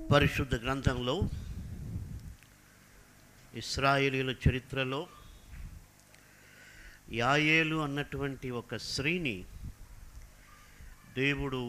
పరిశుద్ధ గ్రంథంలో ఇస్రాయేలీల చరిత్రలో యాయేలు అన్నటువంటి ఒక స్త్రీని దేవుడు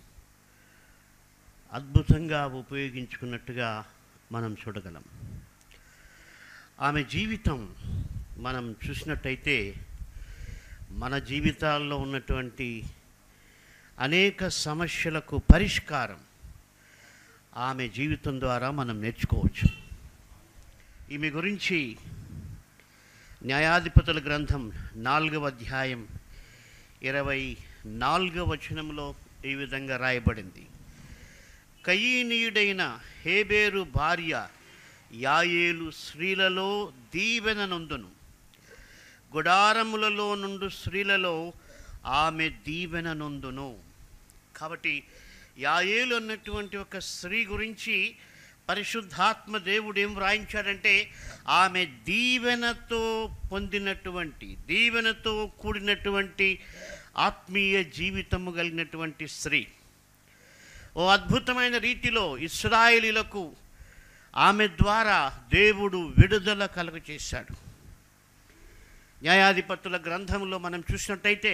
అద్భుతంగా ఉపయోగించుకున్నట్టుగా మనం చూడగలం ఆమె జీవితం మనం చూసినట్టయితే మన జీవితాల్లో ఉన్నటువంటి అనేక సమస్యలకు పరిష్కారం ఆమె జీవితం ద్వారా మనం నేర్చుకోవచ్చు ఈమె గురించి న్యాయాధిపతుల గ్రంథం నాలుగవ అధ్యాయం ఇరవై నాలుగవ వచనంలో ఈ విధంగా రాయబడింది కయీనీయుడైన హేబేరు భార్య యాయేలు స్త్రీలలో దీవెన నొందును గుడారములలో నుండి స్త్రీలలో ఆమె దీవెన నొందును కాబట్టి యాయేలు అన్నటువంటి ఒక స్త్రీ గురించి పరిశుద్ధాత్మ దేవుడు ఏం వ్రాయించాడంటే ఆమె దీవెనతో పొందినటువంటి దీవెనతో కూడినటువంటి ఆత్మీయ జీవితము కలిగినటువంటి స్త్రీ ఓ అద్భుతమైన రీతిలో ఇస్రాయేలీలకు ఆమె ద్వారా దేవుడు విడుదల కలుగ చేశాడు న్యాయాధిపతుల గ్రంథంలో మనం చూసినట్టయితే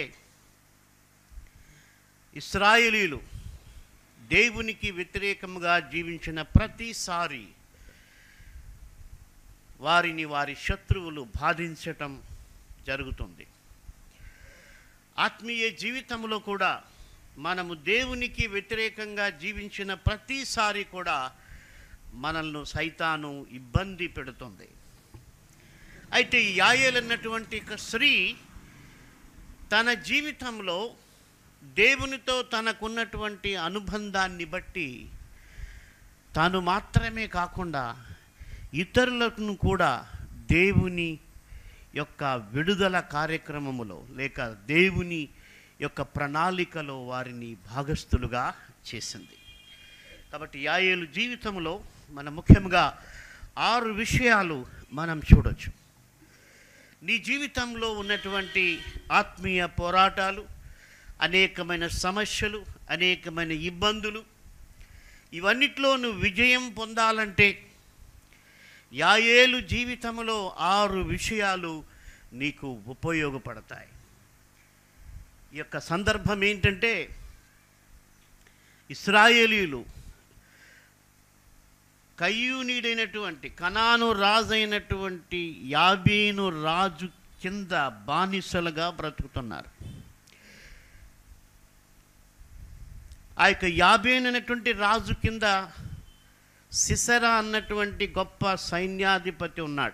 ఇస్రాయేలీలు దేవునికి వ్యతిరేకముగా జీవించిన ప్రతిసారి వారిని వారి శత్రువులు బాధించటం జరుగుతుంది ఆత్మీయ జీవితంలో కూడా మనము దేవునికి వ్యతిరేకంగా జీవించిన ప్రతిసారి కూడా మనల్ని సైతాను ఇబ్బంది పెడుతుంది అయితే ఈ యాయేల్ అన్నటువంటి ఒక స్త్రీ తన జీవితంలో దేవునితో తనకున్నటువంటి అనుబంధాన్ని బట్టి తాను మాత్రమే కాకుండా ఇతరులను కూడా దేవుని యొక్క విడుదల కార్యక్రమములో లేక దేవుని యొక్క ప్రణాళికలో వారిని భాగస్థులుగా చేసింది కాబట్టి యాయేలు జీవితంలో మన ముఖ్యంగా ఆరు విషయాలు మనం చూడొచ్చు నీ జీవితంలో ఉన్నటువంటి ఆత్మీయ పోరాటాలు అనేకమైన సమస్యలు అనేకమైన ఇబ్బందులు ఇవన్నిట్లో నువ్వు విజయం పొందాలంటే యాయేలు జీవితంలో ఆరు విషయాలు నీకు ఉపయోగపడతాయి ఈ యొక్క సందర్భం ఏంటంటే ఇస్రాయేలీలు కయ్యూనీడైనటువంటి కనాను రాజు అయినటువంటి యాబీను రాజు కింద బానిసలుగా బ్రతుకుతున్నారు ఆ యొక్క యాబేన్ అనేటువంటి రాజు కింద సిసరా అన్నటువంటి గొప్ప సైన్యాధిపతి ఉన్నాడు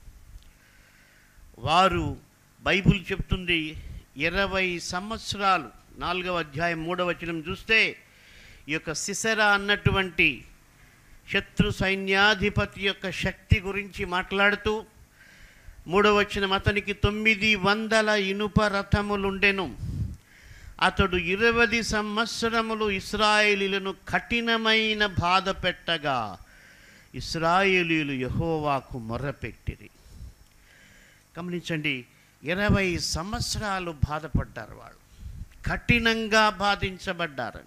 వారు బైబిల్ చెప్తుంది ఇరవై సంవత్సరాలు నాలుగవ అధ్యాయం మూడవ వచనం చూస్తే ఈ యొక్క సిసరా అన్నటువంటి శత్రు సైన్యాధిపతి యొక్క శక్తి గురించి మాట్లాడుతూ మూడవ వచనం అతనికి తొమ్మిది వందల ఇనుప రథములుండెను అతడు ఇరవై సంవత్సరములు ఇస్రాయేలీలను కఠినమైన బాధ పెట్టగా ఇస్రాయేలీలు యహోవాకు మొర్రపెట్టిరి గమనించండి ఇరవై సంవత్సరాలు బాధపడ్డారు వాళ్ళు కఠినంగా బాధించబడ్డారంట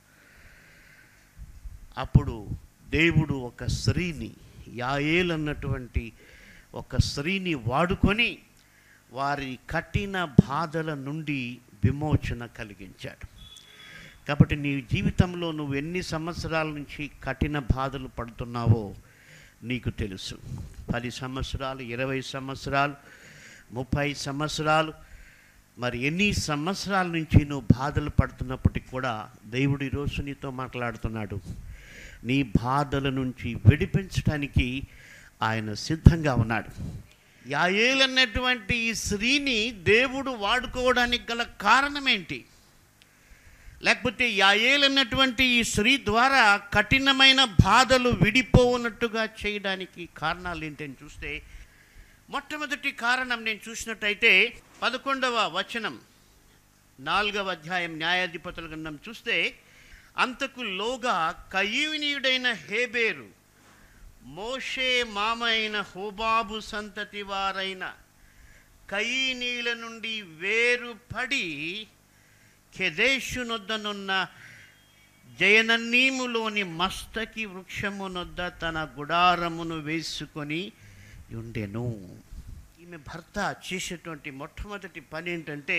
అప్పుడు దేవుడు ఒక స్త్రీని యాయేల్ అన్నటువంటి ఒక స్త్రీని వాడుకొని వారి కఠిన బాధల నుండి విమోచన కలిగించాడు కాబట్టి నీ జీవితంలో నువ్వు ఎన్ని సంవత్సరాల నుంచి కఠిన బాధలు పడుతున్నావో నీకు తెలుసు పది సంవత్సరాలు ఇరవై సంవత్సరాలు ముప్పై సంవత్సరాలు మరి ఎన్ని సంవత్సరాల నుంచి నువ్వు బాధలు పడుతున్నప్పటికి కూడా దేవుడు ఈరోజు నీతో మాట్లాడుతున్నాడు నీ బాధల నుంచి విడిపించడానికి ఆయన సిద్ధంగా ఉన్నాడు యాయేల్ అన్నటువంటి ఈ స్త్రీని దేవుడు వాడుకోవడానికి గల కారణం ఏంటి లేకపోతే యాయేల్ అన్నటువంటి ఈ స్త్రీ ద్వారా కఠినమైన బాధలు విడిపోనట్టుగా చేయడానికి కారణాలు ఏంటని చూస్తే మొట్టమొదటి కారణం నేను చూసినట్టయితే పదకొండవ వచనం నాలుగవ అధ్యాయం న్యాయాధిపతుల గ్రంథం చూస్తే అంతకు లోగా కయ్యూనీయుడైన హేబేరు మోషే మామ అయిన హోబాబు సంతతి వారైన కయీనీల నుండి వేరుపడి కెదేషునొద్దనున్న జయనన్నీములోని మస్తకి వృక్షమునొద్ద తన గుడారమును వేసుకొని ఉండెను ఈమె భర్త చేసేటువంటి మొట్టమొదటి పని ఏంటంటే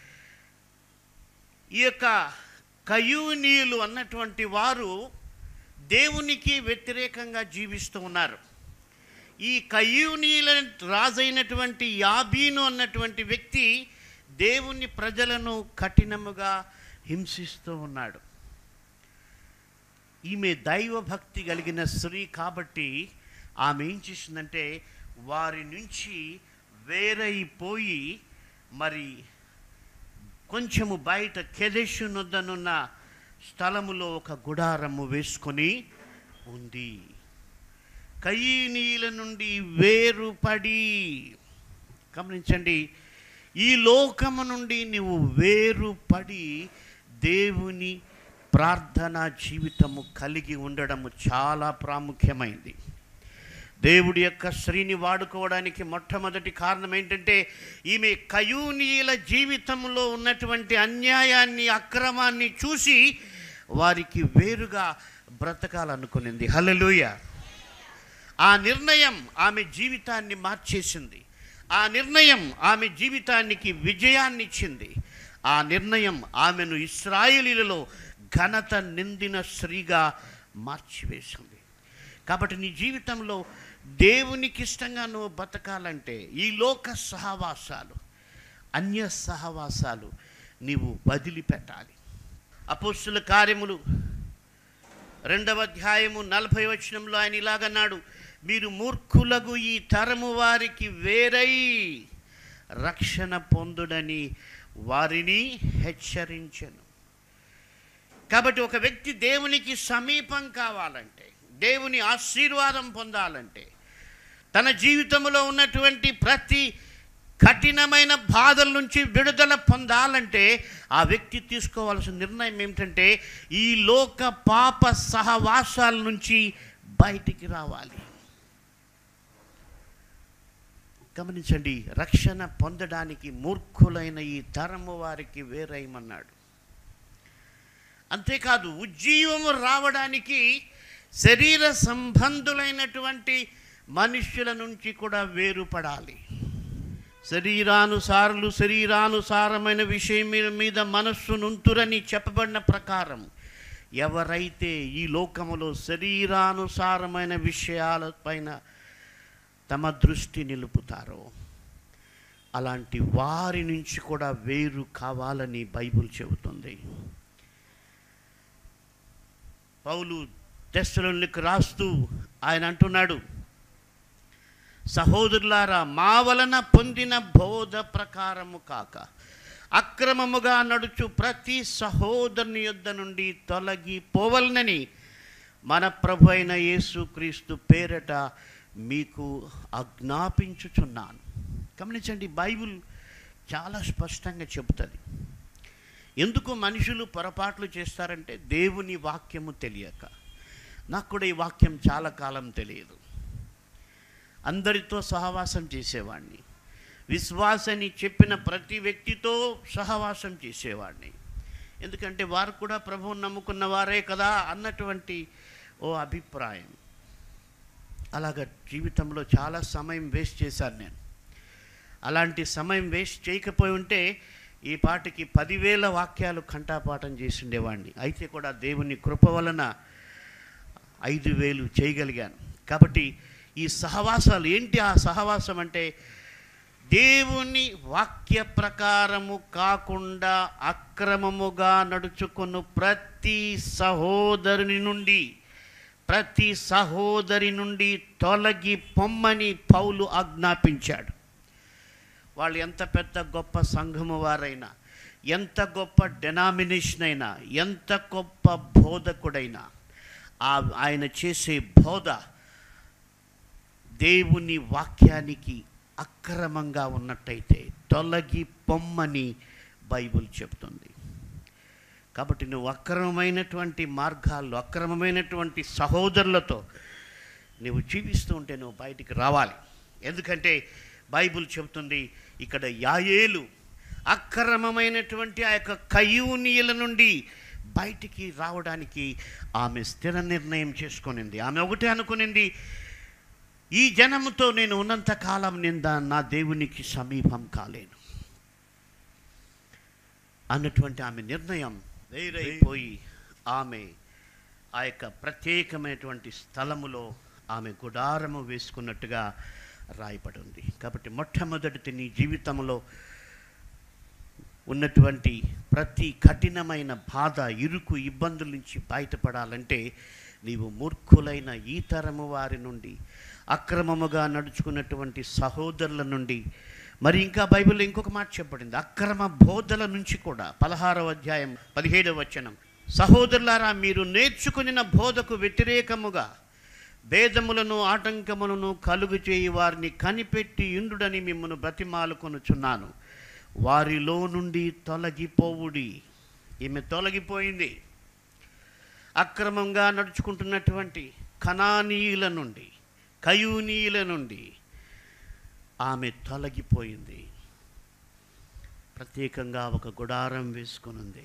ఈ యొక్క కయూనీయులు అన్నటువంటి వారు దేవునికి వ్యతిరేకంగా జీవిస్తూ ఉన్నారు ఈ కయూనీల రాజైనటువంటి యాబీను అన్నటువంటి వ్యక్తి దేవుని ప్రజలను కఠినముగా హింసిస్తూ ఉన్నాడు ఈమె దైవభక్తి కలిగిన స్త్రీ కాబట్టి ఆమె ఏం చేసిందంటే వారి నుంచి వేరైపోయి మరి కొంచెము బయట కెదెషు నొద్దనున్న స్థలములో ఒక గుడారము వేసుకొని ఉంది కయీనీల నుండి వేరుపడి గమనించండి ఈ లోకము నుండి నువ్వు వేరుపడి దేవుని ప్రార్థనా జీవితము కలిగి ఉండడము చాలా ప్రాముఖ్యమైంది దేవుడి యొక్క స్త్రీని వాడుకోవడానికి మొట్టమొదటి కారణం ఏంటంటే ఈమె కయూనీయుల జీవితంలో ఉన్నటువంటి అన్యాయాన్ని అక్రమాన్ని చూసి వారికి వేరుగా బ్రతకాలనుకునింది హల్లెలూయ ఆ నిర్ణయం ఆమె జీవితాన్ని మార్చేసింది ఆ నిర్ణయం ఆమె జీవితానికి విజయాన్ని ఇచ్చింది ఆ నిర్ణయం ఆమెను ఇస్రాయేలీలలో ఘనత నిందిన స్త్రీగా మార్చివేసింది కాబట్టి నీ జీవితంలో దేవునికి ఇష్టంగా నువ్వు బతకాలంటే ఈ లోక సహవాసాలు అన్య సహవాసాలు నీవు వదిలిపెట్టాలి అపోస్తుల కార్యములు రెండవ అధ్యాయము నలభై వచనంలో ఆయన ఇలాగన్నాడు మీరు మూర్ఖులకు ఈ తరము వారికి వేరై రక్షణ పొందుడని వారిని హెచ్చరించను కాబట్టి ఒక వ్యక్తి దేవునికి సమీపం కావాలంటే దేవుని ఆశీర్వాదం పొందాలంటే తన జీవితంలో ఉన్నటువంటి ప్రతి కఠినమైన బాధల నుంచి విడుదల పొందాలంటే ఆ వ్యక్తి తీసుకోవాల్సిన నిర్ణయం ఏమిటంటే ఈ లోక పాప సహవాసాల నుంచి బయటికి రావాలి గమనించండి రక్షణ పొందడానికి మూర్ఖులైన ఈ తరము వారికి వేరేయమన్నాడు అంతేకాదు ఉజ్జీవము రావడానికి శరీర సంబంధులైనటువంటి మనుష్యుల నుంచి కూడా వేరుపడాలి శరీరానుసారులు శరీరానుసారమైన విషయం మీద- మీద మనస్సు నుంతురని చెప్పబడిన ప్రకారం ఎవరైతే ఈ లోకములో శరీరానుసారమైన విషయాలపైన తమ దృష్టి నిలుపుతారో అలాంటి వారి నుంచి కూడా వేరు కావాలని బైబిల్ చెబుతుంది పౌలు టెస్టులకు రాస్తూ ఆయన అంటున్నాడు సహోదరులారా మా వలన పొందిన బోధ ప్రకారము కాక అక్రమముగా నడుచు ప్రతి సహోదరుని యొద్ద నుండి తొలగి పోవలనని మన ప్రభు అయిన యేసుక్రీస్తు పేరట మీకు ఆజ్ఞాపించుచున్నాను గమనించండి బైబిల్ చాలా స్పష్టంగా చెబుతుంది ఎందుకు మనుషులు పొరపాట్లు చేస్తారంటే దేవుని వాక్యము తెలియక నాకు కూడా ఈ వాక్యం చాలా కాలం తెలియదు అందరితో సహవాసం చేసేవాడిని విశ్వాసని చెప్పిన ప్రతి వ్యక్తితో సహవాసం చేసేవాడిని ఎందుకంటే వారు కూడా ప్రభువుని నమ్ముకున్న వారే కదా అన్నటువంటి ఓ అభిప్రాయం అలాగ జీవితంలో చాలా సమయం వేస్ట్ చేశాను నేను అలాంటి సమయం వేస్ట్ చేయకపోయి ఉంటే ఈ పాటికి పదివేల వాక్యాలు కంఠాపాఠం చేసి ఉండేవాడిని అయితే కూడా దేవుని కృప వలన ఐదు వేలు చేయగలిగాను కాబట్టి ఈ సహవాసాలు ఏంటి ఆ సహవాసం అంటే దేవుని వాక్య ప్రకారము కాకుండా అక్రమముగా నడుచుకున్న ప్రతి సహోదరుని నుండి ప్రతి సహోదరి నుండి తొలగి పొమ్మని పౌలు ఆజ్ఞాపించాడు వాళ్ళు ఎంత పెద్ద గొప్ప సంఘము వారైనా ఎంత గొప్ప డెనామినేషన్ అయినా ఎంత గొప్ప బోధకుడైనా ఆ ఆయన చేసే బోధ దేవుని వాక్యానికి అక్రమంగా ఉన్నట్టయితే తొలగి పొమ్మని బైబిల్ చెప్తుంది కాబట్టి నువ్వు అక్రమమైనటువంటి మార్గాల్లో అక్రమమైనటువంటి సహోదరులతో నువ్వు జీవిస్తూ ఉంటే నువ్వు బయటికి రావాలి ఎందుకంటే బైబిల్ చెబుతుంది ఇక్కడ యాయేలు అక్రమమైనటువంటి ఆ యొక్క కయూనీయుల నుండి బయటికి రావడానికి ఆమె స్థిర నిర్ణయం చేసుకునింది ఆమె ఒకటే అనుకునింది ఈ జనముతో నేను ఉన్నంత కాలం నింద నా దేవునికి సమీపం కాలేను అన్నటువంటి ఆమె నిర్ణయం వేరైపోయి ఆమె ఆ యొక్క ప్రత్యేకమైనటువంటి స్థలములో ఆమె గుడారము వేసుకున్నట్టుగా రాయబడి ఉంది కాబట్టి మొట్టమొదటి నీ జీవితంలో ఉన్నటువంటి ప్రతి కఠినమైన బాధ ఇరుకు ఇబ్బందుల నుంచి బయటపడాలంటే నీవు మూర్ఖులైన ఈ తరము వారి నుండి అక్రమముగా నడుచుకున్నటువంటి సహోదరుల నుండి మరి ఇంకా బైబిల్లో ఇంకొక మాట చెప్పబడింది అక్రమ బోధల నుంచి కూడా పదహారవ అధ్యాయం పదిహేడవ వచనం సహోదరులారా మీరు నేర్చుకునిన బోధకు వ్యతిరేకముగా భేదములను ఆటంకములను కలుగు చేయి వారిని కనిపెట్టి ఇండుడని మిమ్మను బ్రతిమాలుకొనుచున్నాను వారిలో నుండి తొలగిపోవుడి ఈమె తొలగిపోయింది అక్రమంగా నడుచుకుంటున్నటువంటి కణానీయుల నుండి కయూనీయుల నుండి ఆమె తొలగిపోయింది ప్రత్యేకంగా ఒక గుడారం వేసుకునుంది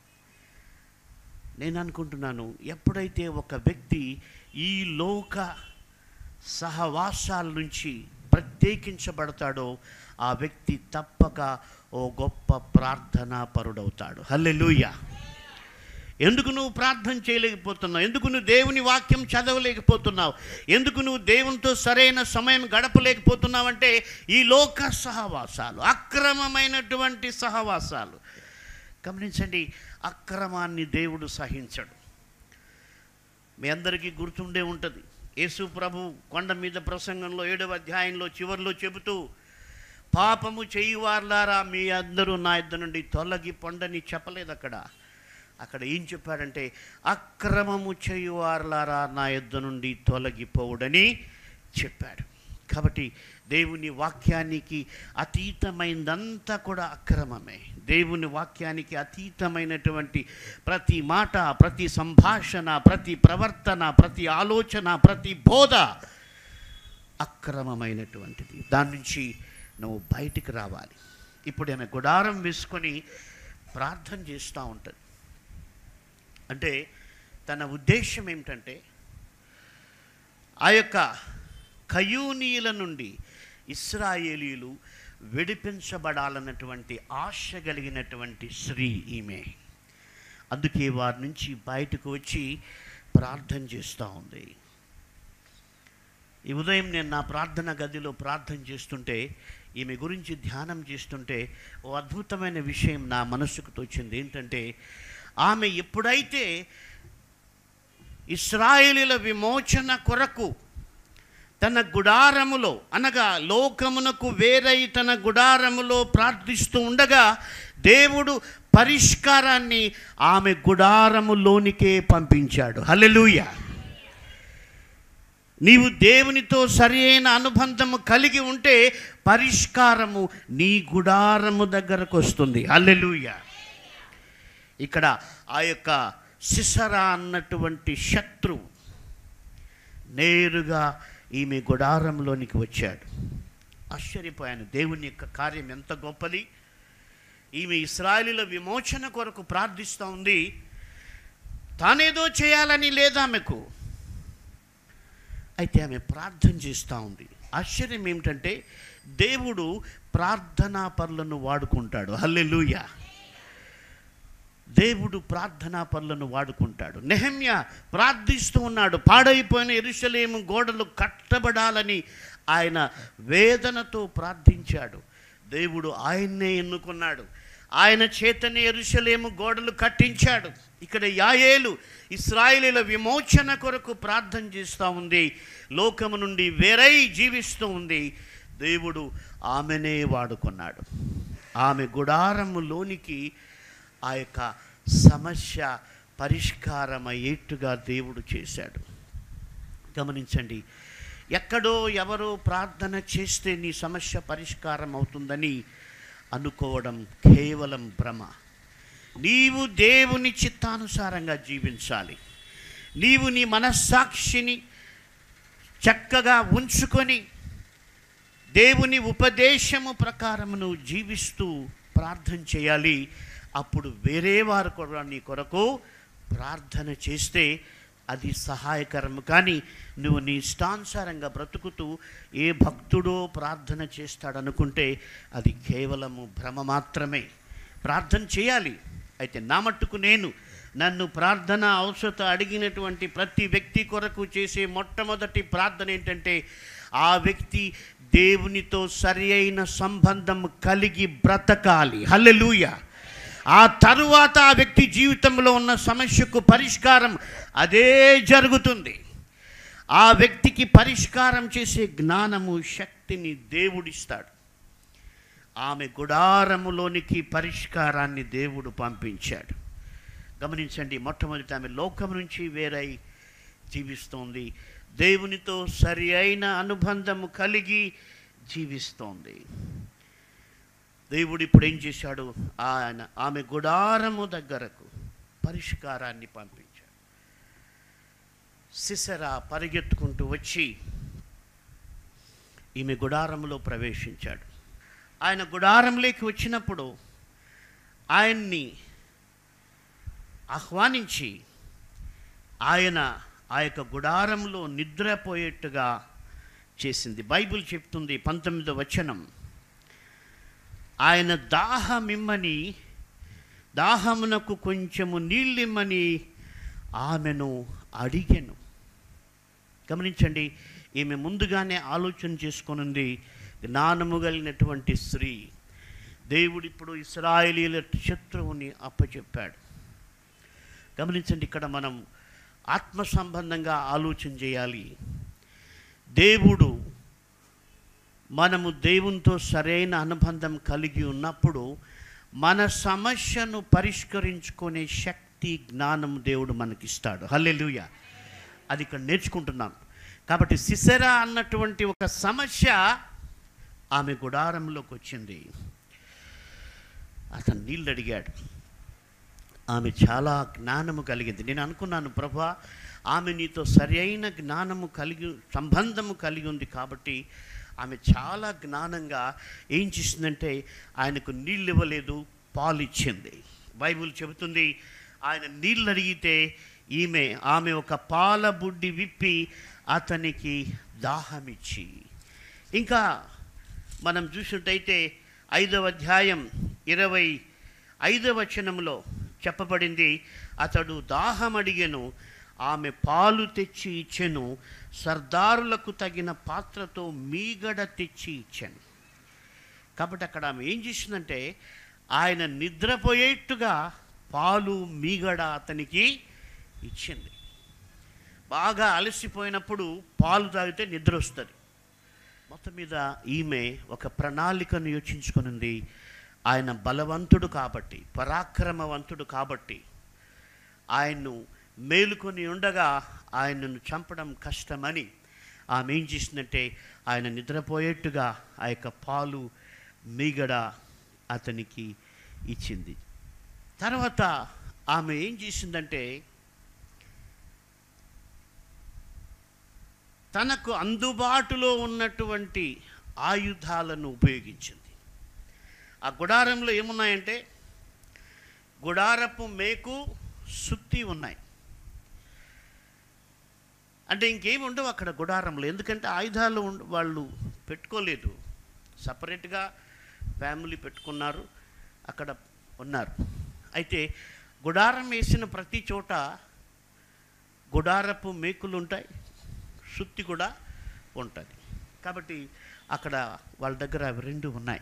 నేను అనుకుంటున్నాను ఎప్పుడైతే ఒక వ్యక్తి ఈ లోక సహవాసాల నుంచి ప్రత్యేకించబడతాడో ఆ వ్యక్తి తప్పక ఓ గొప్ప ప్రార్థనా పరుడవుతాడు హల్లెలూయా ఎందుకు నువ్వు ప్రార్థన చేయలేకపోతున్నావు ఎందుకు నువ్వు దేవుని వాక్యం చదవలేకపోతున్నావు ఎందుకు నువ్వు దేవునితో సరైన సమయం గడపలేకపోతున్నావు అంటే ఈ లోక సహవాసాలు అక్రమమైనటువంటి సహవాసాలు గమనించండి అక్రమాన్ని దేవుడు సహించడు మీ అందరికీ గుర్తుండే ఉంటుంది యేసు ప్రభు కొండ మీద ప్రసంగంలో ఏడవ అధ్యాయంలో చివరిలో చెబుతూ పాపము చేయువార్లారా మీ అందరూ నా ఇద్దరు నుండి తొలగి పొండని చెప్పలేదు అక్కడ అక్కడ ఏం చెప్పాడంటే అక్రమము చేయువార్లారా నా యుద్ధ నుండి తొలగిపోవుడని చెప్పాడు కాబట్టి దేవుని వాక్యానికి అతీతమైందంతా కూడా అక్రమమే దేవుని వాక్యానికి అతీతమైనటువంటి ప్రతి మాట ప్రతి సంభాషణ ప్రతి ప్రవర్తన ప్రతి ఆలోచన ప్రతి బోధ అక్రమమైనటువంటిది దాని నుంచి నువ్వు బయటికి రావాలి ఇప్పుడు ఆమె గుడారం వేసుకొని ప్రార్థన చేస్తూ ఉంటుంది అంటే తన ఉద్దేశం ఏమిటంటే ఆ యొక్క కయూనీయుల నుండి ఇస్రాయేలీలు విడిపించబడాలన్నటువంటి ఆశ కలిగినటువంటి స్త్రీ ఈమె అందుకే వారి నుంచి బయటకు వచ్చి ప్రార్థన చేస్తూ ఉంది ఈ ఉదయం నేను నా ప్రార్థన గదిలో ప్రార్థన చేస్తుంటే ఈమె గురించి ధ్యానం చేస్తుంటే ఓ అద్భుతమైన విషయం నా మనసుకు తోచింది ఏంటంటే ఆమె ఎప్పుడైతే ఇస్రాయేలీల విమోచన కొరకు తన గుడారములో అనగా లోకమునకు వేరై తన గుడారములో ప్రార్థిస్తూ ఉండగా దేవుడు పరిష్కారాన్ని ఆమె గుడారములోనికే పంపించాడు హల్లెలూయా నీవు దేవునితో సరి అయిన అనుబంధము కలిగి ఉంటే పరిష్కారము నీ గుడారము దగ్గరకు వస్తుంది హల్లెలూయా ఇక్కడ ఆ యొక్క సిసరా అన్నటువంటి శత్రువు నేరుగా ఈమె గుడారంలోనికి వచ్చాడు ఆశ్చర్యపోయాను దేవుని యొక్క కార్యం ఎంత గొప్పది ఈమె ఇస్రాయలీల విమోచన కొరకు ప్రార్థిస్తూ ఉంది తానేదో చేయాలని లేదా ఆమెకు అయితే ఆమె ప్రార్థన చేస్తూ ఉంది ఆశ్చర్యం ఏమిటంటే దేవుడు ప్రార్థనా పనులను వాడుకుంటాడు హల్లెలూయా దేవుడు ప్రార్థనా పనులను వాడుకుంటాడు నెహమ్య ప్రార్థిస్తూ ఉన్నాడు పాడైపోయిన ఎరుసలేము గోడలు కట్టబడాలని ఆయన వేదనతో ప్రార్థించాడు దేవుడు ఆయన్నే ఎన్నుకున్నాడు ఆయన చేతనే ఎరుసలేము గోడలు కట్టించాడు ఇక్కడ యాయేలు ఇస్రాయేలీల విమోచన కొరకు ప్రార్థన చేస్తూ ఉంది లోకము నుండి వేరై జీవిస్తూ ఉంది దేవుడు ఆమెనే వాడుకున్నాడు ఆమె గుడారములోనికి ఆ యొక్క సమస్య పరిష్కారమయ్యేట్టుగా దేవుడు చేశాడు గమనించండి ఎక్కడో ఎవరో ప్రార్థన చేస్తే నీ సమస్య పరిష్కారం అవుతుందని అనుకోవడం కేవలం భ్రమ నీవు దేవుని చిత్తానుసారంగా జీవించాలి నీవు నీ మనస్సాక్షిని చక్కగా ఉంచుకొని దేవుని ఉపదేశము ప్రకారం నువ్వు జీవిస్తూ ప్రార్థన చేయాలి అప్పుడు వేరే వారు కూడా నీ కొరకు ప్రార్థన చేస్తే అది సహాయకరము కానీ నువ్వు నీ ఇష్టానుసారంగా బ్రతుకుతూ ఏ భక్తుడో ప్రార్థన చేస్తాడనుకుంటే అది కేవలము భ్రమ మాత్రమే ప్రార్థన చేయాలి అయితే నా మట్టుకు నేను నన్ను ప్రార్థన అవసరత అడిగినటువంటి ప్రతి వ్యక్తి కొరకు చేసే మొట్టమొదటి ప్రార్థన ఏంటంటే ఆ వ్యక్తి దేవునితో సరి అయిన సంబంధం కలిగి బ్రతకాలి హల్లెలూయా ఆ తరువాత ఆ వ్యక్తి జీవితంలో ఉన్న సమస్యకు పరిష్కారం అదే జరుగుతుంది ఆ వ్యక్తికి పరిష్కారం చేసే జ్ఞానము శక్తిని దేవుడిస్తాడు ఆమె గుడారములోనికి పరిష్కారాన్ని దేవుడు పంపించాడు గమనించండి మొట్టమొదటి ఆమె లోకం నుంచి వేరై జీవిస్తోంది దేవునితో సరి అయిన అనుబంధము కలిగి జీవిస్తోంది దేవుడు ఇప్పుడు ఏం చేశాడు ఆయన ఆమె గుడారము దగ్గరకు పరిష్కారాన్ని పంపించాడు సిసరా పరిగెత్తుకుంటూ వచ్చి ఈమె గుడారంలో ప్రవేశించాడు ఆయన గుడారంలోకి వచ్చినప్పుడు ఆయన్ని ఆహ్వానించి ఆయన ఆ యొక్క గుడారంలో నిద్రపోయేట్టుగా చేసింది బైబిల్ చెప్తుంది పంతొమ్మిదో వచనం ఆయన దాహమిమ్మని దాహమునకు కొంచెము నీళ్ళిమ్మని ఆమెను అడిగెను గమనించండి ఈమె ముందుగానే ఆలోచన చేసుకొనుంది జ్ఞానము కలిగినటువంటి స్త్రీ దేవుడు ఇప్పుడు ఇస్రాయేలీల శత్రువుని అప్పచెప్పాడు గమనించండి ఇక్కడ మనం ఆత్మ సంబంధంగా ఆలోచన చేయాలి దేవుడు మనము దేవునితో సరైన అనుబంధం కలిగి ఉన్నప్పుడు మన సమస్యను పరిష్కరించుకునే శక్తి జ్ఞానం దేవుడు మనకిస్తాడు హల్లెలూయా అది ఇక్కడ నేర్చుకుంటున్నాం కాబట్టి సిసెరా అన్నటువంటి ఒక సమస్య ఆమె గుడారంలోకి వచ్చింది అతను నీళ్ళు అడిగాడు ఆమె చాలా జ్ఞానము కలిగింది నేను అనుకున్నాను ప్రభా ఆమె నీతో సరి అయిన జ్ఞానము కలిగి సంబంధము కలిగి ఉంది కాబట్టి ఆమె చాలా జ్ఞానంగా ఏం చేసిందంటే ఆయనకు నీళ్ళు ఇవ్వలేదు పాలు ఇచ్చింది బైబిల్ చెబుతుంది ఆయన నీళ్ళు అడిగితే ఈమె ఆమె ఒక పాల బుడ్డి విప్పి అతనికి దాహమిచ్చి ఇంకా మనం చూసినట్టయితే ఐదవ అధ్యాయం ఇరవై ఐదవ వచనంలో చెప్పబడింది అతడు దాహం అడిగెను ఆమె పాలు తెచ్చి ఇచ్చెను సర్దారులకు తగిన పాత్రతో మీగడ తెచ్చి ఇచ్చాను కాబట్టి అక్కడ ఆమె ఏం చేసిందంటే ఆయన నిద్రపోయేట్టుగా పాలు మీగడ అతనికి ఇచ్చింది బాగా అలసిపోయినప్పుడు పాలు తాగితే నిద్ర వస్తుంది మొత్తం మీద ఈమె ఒక ప్రణాళికను యోచించుకునింది ఆయన బలవంతుడు కాబట్టి పరాక్రమవంతుడు కాబట్టి ఆయన్ను మేలుకొని ఉండగా ఆయనను చంపడం కష్టమని ఆమె ఏం చేసిందంటే ఆయన నిద్రపోయేట్టుగా ఆ యొక్క పాలు మీగడ అతనికి ఇచ్చింది తర్వాత ఆమె ఏం చేసిందంటే తనకు అందుబాటులో ఉన్నటువంటి ఆయుధాలను ఉపయోగించింది ఆ గుడారంలో ఏమున్నాయంటే గుడారపు మేకు సుత్తి ఉన్నాయి అంటే ఇంకేమి ఉండవు అక్కడ గుడారంలో ఎందుకంటే ఆయుధాలు ఉండ- వాళ్ళు పెట్టుకోలేదు సపరేట్గా ఫ్యామిలీ పెట్టుకున్నారు అక్కడ ఉన్నారు అయితే గుడారం వేసిన ప్రతి చోట గుడారపు మేకులు ఉంటాయి సుత్తి కూడా ఉంటుంది కాబట్టి అక్కడ వాళ్ళ దగ్గర అవి రెండు ఉన్నాయి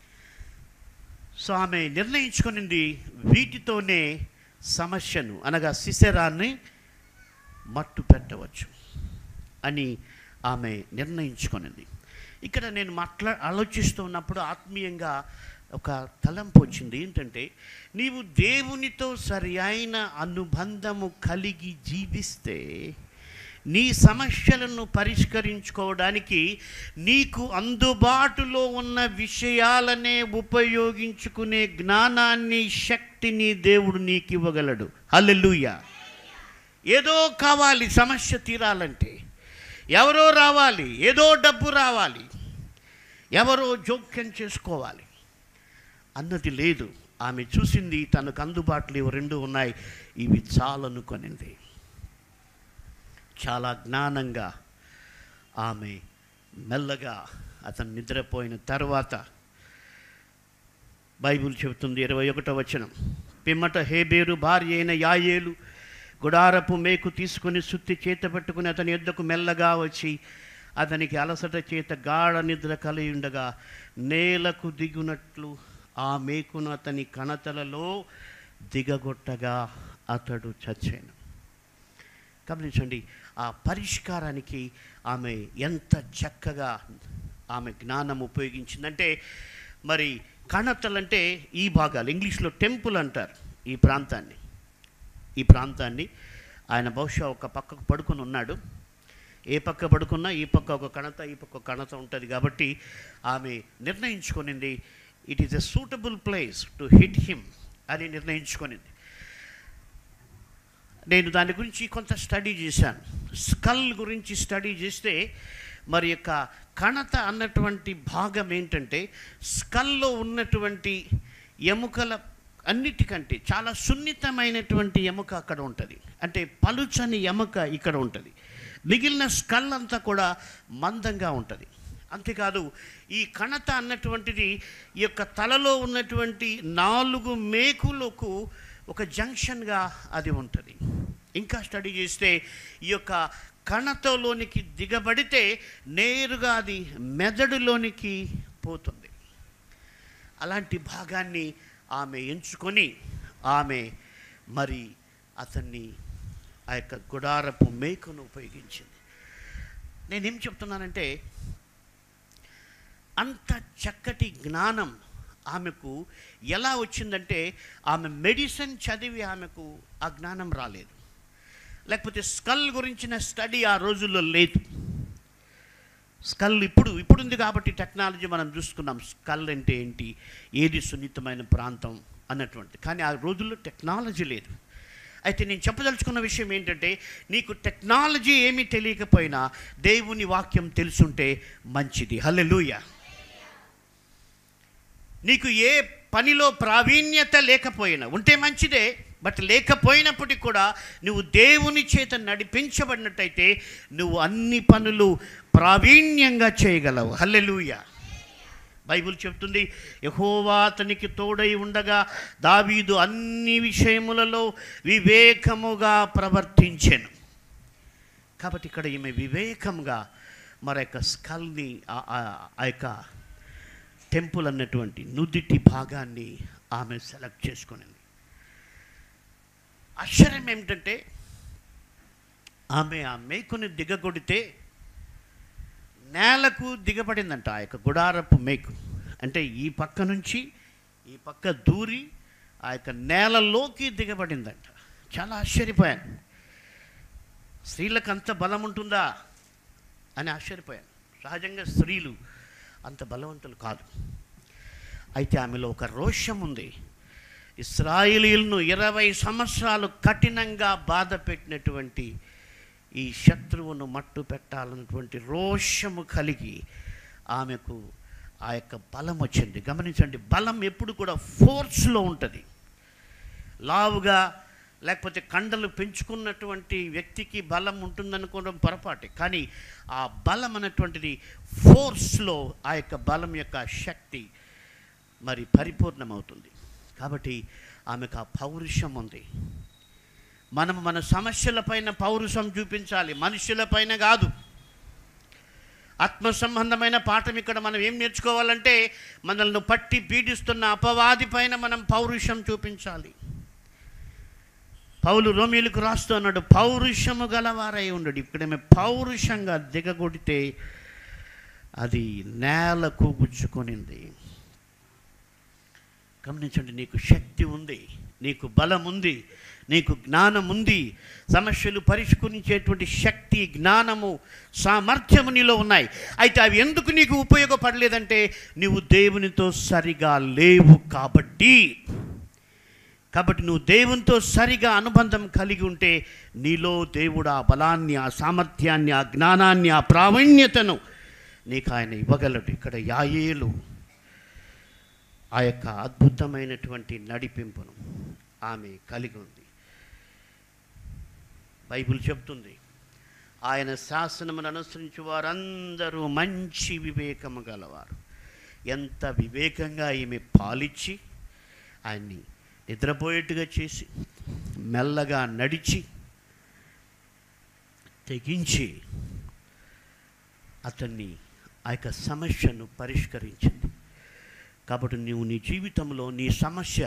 సో ఆమె నిర్ణయించుకునింది వీటితోనే సమస్యను అనగా సిసెరాన్ని మట్టు పెట్టవచ్చు అని ఆమె నిర్ణయించుకునింది ఇక్కడ నేను మాట్లా ఆలోచిస్తున్నప్పుడు ఆత్మీయంగా ఒక తలంపు వచ్చింది ఏంటంటే నీవు దేవునితో సరి అయిన అనుబంధము కలిగి జీవిస్తే నీ సమస్యలను పరిష్కరించుకోవడానికి నీకు అందుబాటులో ఉన్న విషయాలనే ఉపయోగించుకునే జ్ఞానాన్ని శక్తిని దేవుడు నీకు ఇవ్వగలడు హల్లెలూయా ఏదో కావాలి సమస్య తీరాలంటే ఎవరో రావాలి ఏదో డబ్బు రావాలి ఎవరో జోక్యం చేసుకోవాలి అన్నది లేదు ఆమె చూసింది తనకు అందుబాటులో ఇవి రెండు ఉన్నాయి ఇవి చాలనుకొనింది చాలా జ్ఞానంగా ఆమె మెల్లగా అతను నిద్రపోయిన తర్వాత బైబిల్ చెబుతుంది ఇరవై ఒకటో వచనం పిమ్మట హేబేరు భార్య అయిన యాయేలు గుడారపు మేకు తీసుకుని సుత్తి చేత పెట్టుకుని అతని యొద్దకు మెల్లగా వచ్చి అతనికి అలసట చేత గాఢ నిద్ర కలిగి ఉండగా నేలకు దిగునట్లు ఆ మేకును అతని కణతలలో దిగగొట్టగా అతడు చచ్చాను గమనించండి ఆ పరిష్కారానికి ఆమె ఎంత చక్కగా ఆమె జ్ఞానం ఉపయోగించిందంటే మరి కణతలంటే ఈ భాగాలు ఇంగ్లీష్లో టెంపుల్ అంటారు ఈ ప్రాంతాన్ని ఈ ప్రాంతాన్ని ఆయన బహుశా ఒక పక్కకు పడుకొని ఉన్నాడు ఏ పక్క పడుకున్నా ఈ పక్క ఒక కణత ఈ పక్క ఒక కణత ఉంటుంది కాబట్టి ఆమె నిర్ణయించుకొనింది it is a suitable place to hit him అని నిర్ణయించుకొనింది నేను దాని గురించి కొంత స్టడీ చేశాను స్కల్ గురించి స్టడీ చేస్తే మరి యొక్క కణత అన్నటువంటి భాగం ఏంటంటే స్కల్లో ఉన్నటువంటి ఎముకల అన్నిటికంటే చాలా సున్నితమైనటువంటి ఎముక అక్కడ ఉంటుంది అంటే పలుచని ఎముక ఇక్కడ ఉంటుంది మిగిలిన స్కల్ అంతా కూడా మందంగా ఉంటుంది అంతేకాదు ఈ కణత అన్నటువంటిది ఈ యొక్క తలలో ఉన్నటువంటి నాలుగు మేకులకు ఒక జంక్షన్గా అది ఉంటుంది ఇంకా స్టడీ చేస్తే ఈ యొక్క కణతలోనికి దిగబడితే నేరుగా అది మెదడులోనికి పోతుంది అలాంటి భాగాన్ని ఆమె ఎంచుకొని ఆమె మరి అతన్ని ఆ యొక్క గుడారపు మేకును ఉపయోగించింది నేనేం చెప్తున్నానంటే అంత చక్కటి జ్ఞానం ఆమెకు ఎలా వచ్చిందంటే ఆమె మెడిసిన్ చదివి ఆమెకు ఆ జ్ఞానం రాలేదు లేకపోతే స్కల్ గురించిన స్టడీ ఆ రోజుల్లో లేదు స్కల్ ఇప్పుడు ఇప్పుడు ఉంది కాబట్టి టెక్నాలజీ మనం చూసుకున్నాం స్కల్ అంటే ఏంటి ఏది సున్నితమైన ప్రాంతం అన్నటువంటి కానీ ఆ రోజుల్లో టెక్నాలజీ లేదు అయితే నేను చెప్పదలుచుకున్న విషయం ఏంటంటే నీకు టెక్నాలజీ ఏమీ తెలియకపోయినా దేవుని వాక్యం తెలుసుంటే మంచిది హల్లెలూయ నీకు ఏ పనిలో ప్రావీణ్యత లేకపోయినా ఉంటే మంచిదే బట్ లేకపోయినప్పటికీ కూడా నువ్వు దేవుని చేత నడిపించబడినట్టయితే నువ్వు అన్ని పనులు ప్రావీణ్యంగా చేయగలవు హల్లెలూయ బైబిల్ చెప్తుంది యహోవా అతనికి తోడై ఉండగా దావీదు అన్ని విషయములలో వివేకముగా ప్రవర్తించెను కాబట్టి ఇక్కడ ఈమె వివేకంగా మరి యొక్క స్కల్ని ఆ- ఆ- ఆ యొక్క టెంపుల్ అన్నటువంటి నుదిటి భాగాన్ని ఆమె సెలెక్ట్ చేసుకునింది ఆశ్చర్యం ఏమిటంటే ఆమె ఆ మేకుని దిగగొడితే నేలకు దిగబడిందంట ఆ యొక్క గుడారపు మేకు అంటే ఈ పక్క నుంచి ఈ పక్క దూరి ఆ యొక్క నేలలోకి దిగబడిందంట చాలా ఆశ్చర్యపోయాను స్త్రీలకు అంత బలం ఉంటుందా అని ఆశ్చర్యపోయాను సహజంగా స్త్రీలు అంత బలవంతులు కాదు అయితే ఆమెలో ఒక రోషం ఉంది ఇస్రాయేలీలను ఇరవై సంవత్సరాలు కఠినంగా బాధ పెట్టినటువంటి ఈ శత్రువును మట్టు పెట్టాలన్నటువంటి రోషము కలిగి ఆమెకు ఆ యొక్క బలం వచ్చింది గమనించండి బలం ఎప్పుడు కూడా ఫోర్స్లో ఉంటుంది లావుగా లేకపోతే కండలు పెంచుకున్నటువంటి వ్యక్తికి బలం ఉంటుందనుకోవడం పొరపాటే కానీ ఆ బలం అన్నటువంటిది ఫోర్స్లో ఆ యొక్క బలం యొక్క శక్తి మరి పరిపూర్ణమవుతుంది కాబట్టి ఆమెకు ఆ పౌరుషం ఉంది మనం మన సమస్యలపైన పౌరుషం చూపించాలి మనుషులపైన కాదు ఆత్మ సంబంధమైన పాఠం ఇక్కడ మనం ఏం నేర్చుకోవాలంటే మనల్ని పట్టి పీడిస్తున్న అపవాది పైన మనం పౌరుషం చూపించాలి పౌలు రోమిలకు రాస్తున్నాడు పౌరుషము గలవారై ఉండడు ఇక్కడేమే పౌరుషంగా దిగగొడితే అది నేలకు గుచ్చుకొనింది గమనించండి నీకు శక్తి ఉంది నీకు బలం ఉంది నీకు జ్ఞానం ఉంది సమస్యలు పరిష్కరించేటువంటి శక్తి జ్ఞానము సామర్థ్యము నీలో ఉన్నాయి అయితే అవి ఎందుకు నీకు ఉపయోగపడలేదంటే నీవు దేవునితో సరిగా లేవు కాబట్టి కాబట్టి నువ్వు దేవునితో సరిగా అనుబంధం కలిగి ఉంటే నీలో దేవుడు ఆ బలాన్ని ఆ సామర్థ్యాన్ని ఆ జ్ఞానాన్ని ఆ ప్రావీణ్యతను నీకు ఆయన ఇవ్వగలడు ఇక్కడ యాయేలు ఆ యొక్క అద్భుతమైనటువంటి నడిపింపును ఆమె కలిగి ఉంది బైబిల్ చెప్తుంది ఆయన శాసనమును అనుసరించి వారందరూ మంచి వివేకము గలవారు ఎంత వివేకంగా ఈమె పాలిచ్చి ఆయన్ని నిద్రపోయేట్టుగా చేసి మెల్లగా నడిచి తెగించి అతన్ని ఆ యొక్క సమస్యను పరిష్కరించింది కాబట్టి నువ్వు నీ జీవితంలో నీ సమస్య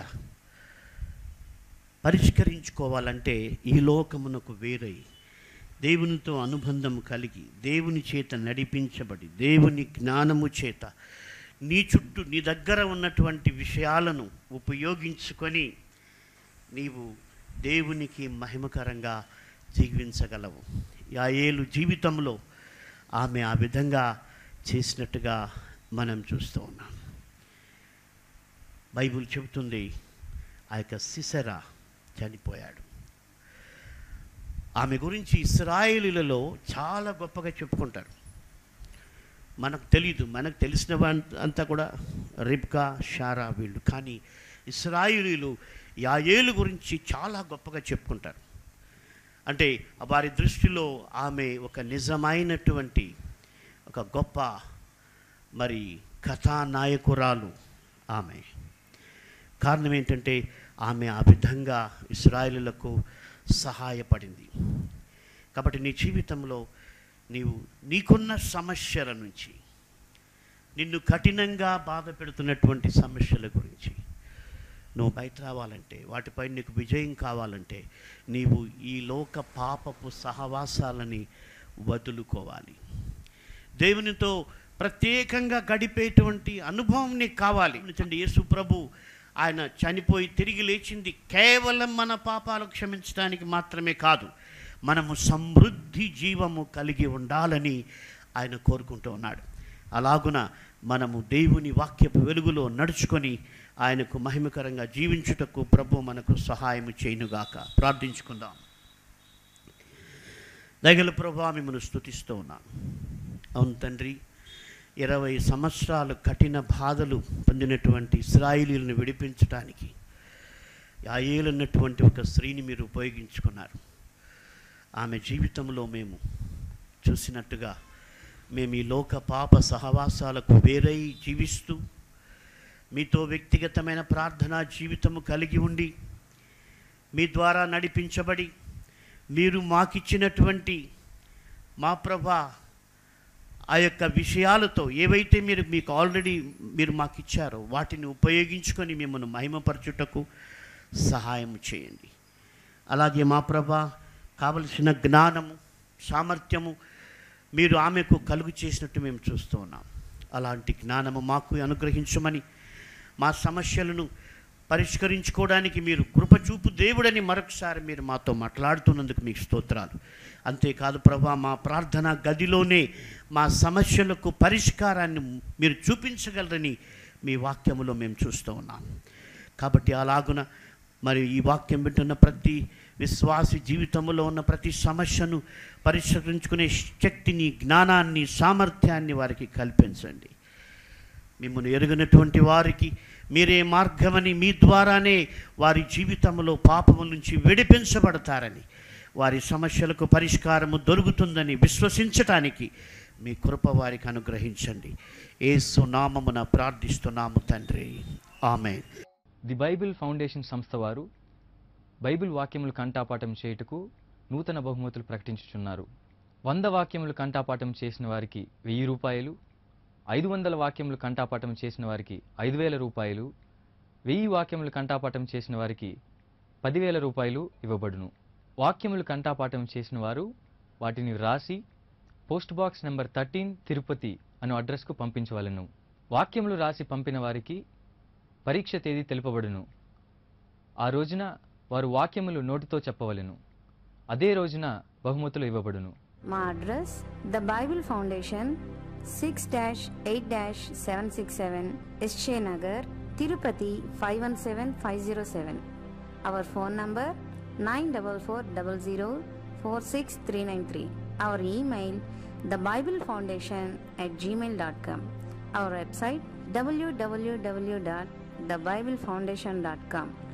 పరిష్కరించుకోవాలంటే ఈ లోకమునకు వేరై దేవునితో అనుబంధం కలిగి దేవుని చేత నడిపించబడి దేవుని జ్ఞానము చేత నీ చుట్టూ నీ దగ్గర ఉన్నటువంటి విషయాలను ఉపయోగించుకొని నీవు దేవునికి మహిమకరంగా జీవించగలవు ఆ ఏలు జీవితంలో ఆమె ఆ విధంగా చేసినట్టుగా మనం చూస్తూ ఉన్నాం బైబిల్ చెబుతుంది ఆ యొక్క సిసరా చనిపోయాడు ఆమె గురించి ఇస్రాయేలీలలో చాలా గొప్పగా చెప్పుకుంటారు మనకు తెలీదు మనకు తెలిసిన వాన్- అంతా కూడా రిబ్కా షారా వీళ్ళు కానీ ఇస్రాయిలీలు యాయేలు గురించి చాలా గొప్పగా చెప్పుకుంటారు అంటే వారి దృష్టిలో ఆమె ఒక నిజమైనటువంటి ఒక గొప్ప మరి కథానాయకురాలు ఆమె కారణం ఏంటంటే ఆమె ఆ విధంగా ఇస్రాయేలులకు సహాయపడింది కాబట్టి నీ జీవితంలో నీవు నీకున్న సమస్యల నుంచి నిన్ను కఠినంగా బాధ పెడుతున్నటువంటి సమస్యల గురించి నువ్వు బయట రావాలంటే వాటిపై నీకు విజయం కావాలంటే నీవు ఈ లోక పాపపు సహవాసాలని వదులుకోవాలి దేవునితో ప్రత్యేకంగా గడిపేటువంటి అనుభవం నీకు కావాలి ఎందుకంటే యేసు ప్రభు ఆయన చనిపోయి తిరిగి లేచింది కేవలం మన పాపాలు క్షమించడానికి మాత్రమే కాదు మనము సమృద్ధి జీవము కలిగి ఉండాలని ఆయన కోరుకుంటూ ఉన్నాడు అలాగున మనము దేవుని వాక్యపు వెలుగులో నడుచుకొని ఆయనకు మహిమకరంగా జీవించుటకు ప్రభు మనకు సహాయం చేయనుగాక ప్రార్థించుకుందాం దగల ప్రభా మిమ్మల్ని స్తుతిస్తూ ఉన్నాం అవును తండ్రి ఇరవై సంవత్సరాలు కఠిన బాధలు పొందినటువంటి ఇస్రాయిలీలను విడిపించడానికి యాయేలన్నటువంటి ఒక స్త్రీని మీరు ఉపయోగించుకున్నారు ఆమె జీవితంలో మేము చూసినట్టుగా మేము ఈ లోక పాప సహవాసాలకు వేరై జీవిస్తూ మీతో వ్యక్తిగతమైన ప్రార్థనా జీవితము కలిగి ఉండి మీ ద్వారా నడిపించబడి మీరు మాకిచ్చినటువంటి మా ప్రభా ఆ యొక్క విషయాలతో ఏవైతే మీరు మీకు ఆల్రెడీ మీరు మాకు ఇచ్చారో వాటిని ఉపయోగించుకొని మిమ్మల్ని మహిమపరచుటకు సహాయం చేయండి అలాగే మా ప్రభా కావలసిన జ్ఞానము సామర్థ్యము మీరు ఆమెకు కలుగు చేసినట్టు మేము చూస్తూ ఉన్నాం అలాంటి జ్ఞానము మాకు అనుగ్రహించమని మా సమస్యలను పరిష్కరించుకోవడానికి మీరు కృపచూపు దేవుడని మరొకసారి మీరు మాతో మాట్లాడుతున్నందుకు మీకు స్తోత్రాలు అంతేకాదు ప్రభా మా ప్రార్థన గదిలోనే మా సమస్యలకు పరిష్కారాన్ని మీరు చూపించగలరని మీ వాక్యములో మేము చూస్తూ ఉన్నాం కాబట్టి అలాగున మరి ఈ వాక్యం వింటున్న ప్రతి విశ్వాసి జీవితంలో ఉన్న ప్రతి సమస్యను పరిష్కరించుకునే శక్తిని జ్ఞానాన్ని సామర్థ్యాన్ని వారికి కల్పించండి మిమ్మల్ని ఎరుగినటువంటి వారికి మీరే మార్గమని మీ ద్వారానే వారి జీవితంలో పాపము నుంచి విడిపించబడతారని వారి సమస్యలకు పరిష్కారము దొరుకుతుందని విశ్వసించటానికి మీ కృప వారికి అనుగ్రహించండి ఏసు నామమున ప్రార్థిస్తున్నాము తండ్రి ఆమె ది బైబిల్ ఫౌండేషన్ సంస్థ వారు బైబిల్ వాక్యములు కంఠాపాఠం చేయుటకు నూతన బహుమతులు ప్రకటించుచున్నారు వంద వాక్యములు కంఠాపాఠం చేసిన వారికి వెయ్యి రూపాయలు ఐదు వందల వాక్యములు కంఠాపాఠం చేసిన వారికి ఐదు వేల రూపాయలు వెయ్యి వాక్యములు కంఠాపాఠం చేసిన వారికి పదివేల రూపాయలు ఇవ్వబడును వాక్యములు కంఠాపాఠం చేసిన వారు వాటిని వ్రాసి post box number thirteen Tirupati అను అడ్రస్కు పంపించవలెను వాక్యములు రాసి పంపిన వారికి పరీక్ష తేదీ తెలుపబడును ఆ రోజున వారు వాక్యములు నోటితో చెప్పవలెను అదే రోజున బహుమతులు ఇవ్వబడును మా address the Bible Foundation six dash eight dash seven six seven SJ Nagar Tirupati five one seven five zero seven our phone number nine double four double zero four six three nine three our email the Bible Foundation at Gmail dot com our website WWW dot thebiblefoundation.com.